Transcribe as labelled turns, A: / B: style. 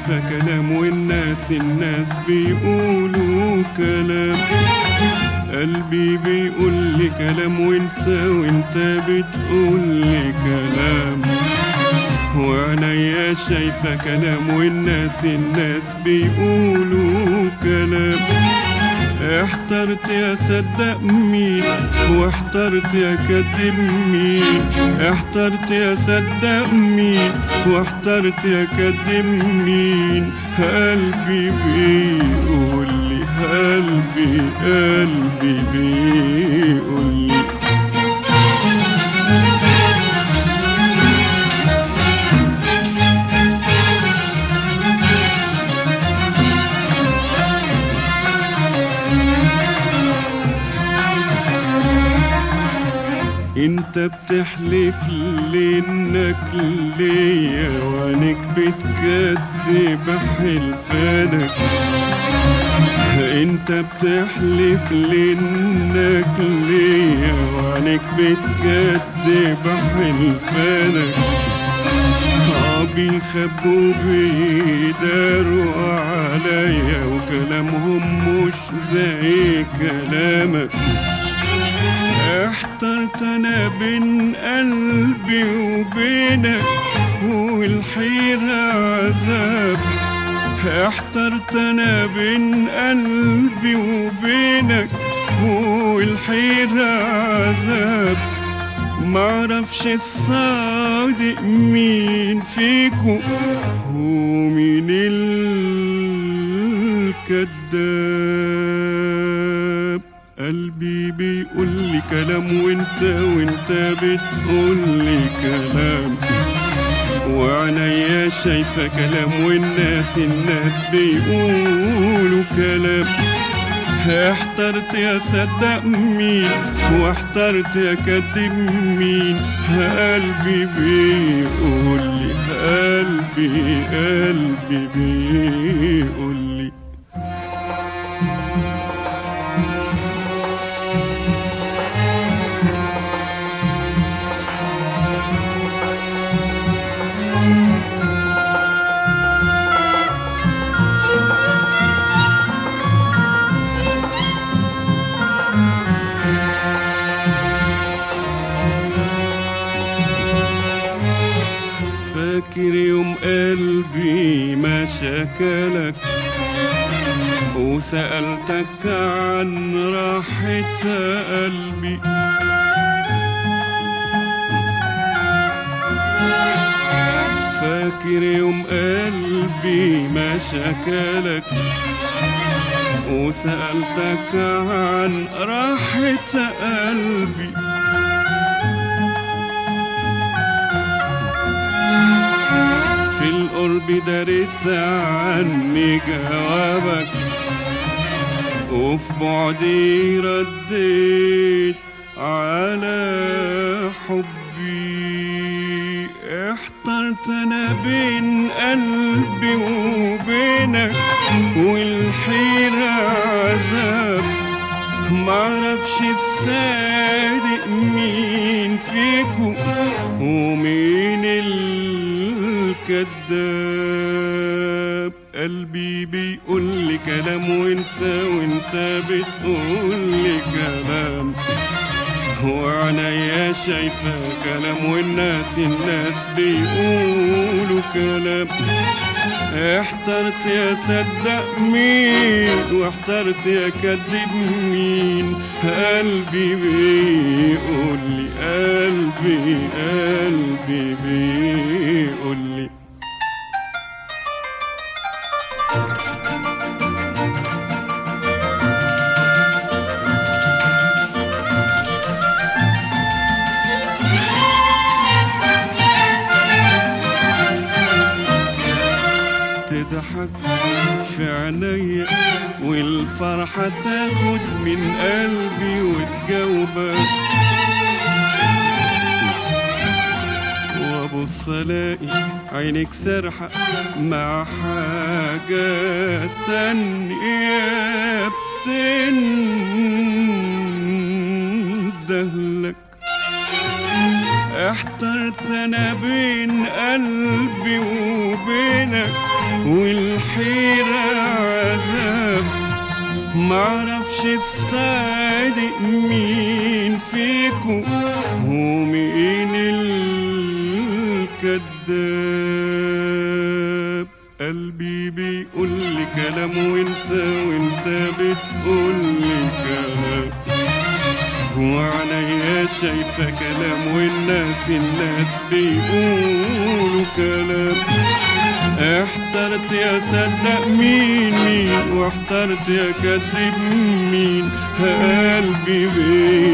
A: شايفة كلام والناس الناس بيقولوا كلام قلبي بيقول لي كلام وانت وانت بتقول لي كلام وعينيا شايفة كلام والناس الناس بيقولوا كلام احترت يا صدق مين واحترت يا كدب مين احترت يا صدق مين واحترت يا كدب مين قلبي بيقول لي قلبي قلبي بيقول لي انت بتحلف لي انك ليا وعينك بتكدب حلفانك انت بتحلف لي انك ليا وعينك بتكدب حلفانك اه بيخبوا بيداروا عليا وكلامهم مش زي كلامك احترت انا بين قلبي وبينك والحيرة عذاب احترت انا بين قلبي وبينك والحيرة عذاب معرفش الصادق مين فيكو ومين الكذاب قلبي بيقول لي كلام وانت وانت بتقول لي كلام وعينيا شايفة كلام والناس الناس بيقولوا كلام احترت يا صدق مين واحترت يا كدب مين قلبي بيقول لي قلبي قلبي بيقول لي فاكر يوم قلبي ما شكلك وسألتك عن راحة قلبي فاكر يوم قلبي ما شكلك وسألتك عن راحة قلبي في القرب دارت عني جوابك وفي بعدي رديت على حبي احترت انا بين قلبي وبينك والحيرة عذاب معرفش الصادق مين فيكو ومين الكذاب قلبي بيقول لي كلام وانت وانت بتقول لي كلام وعينيا شايفة كلام والناس الناس بيقولوا كلام احترت يا صدق مين واحترت يا كدب مين قلبي بيقول لي قلبي قلبي بيقول لي تضحك في عينيا والفرحة تاخد من قلبي وتجاوبك وابص الاقي عينك سرحة مع حاجة تانية بتندهلك احترت انا بين قلبي وبينك وال معرفش الصادق مين فيكو ومين الكذاب قلبي بيقول لي كلام وانت وانت بتقول لي كلام وعليا شايفة كلام والناس الناس بيقولوا كلام احترت يا صدق مين مين واحترت يا كذب مين قلبي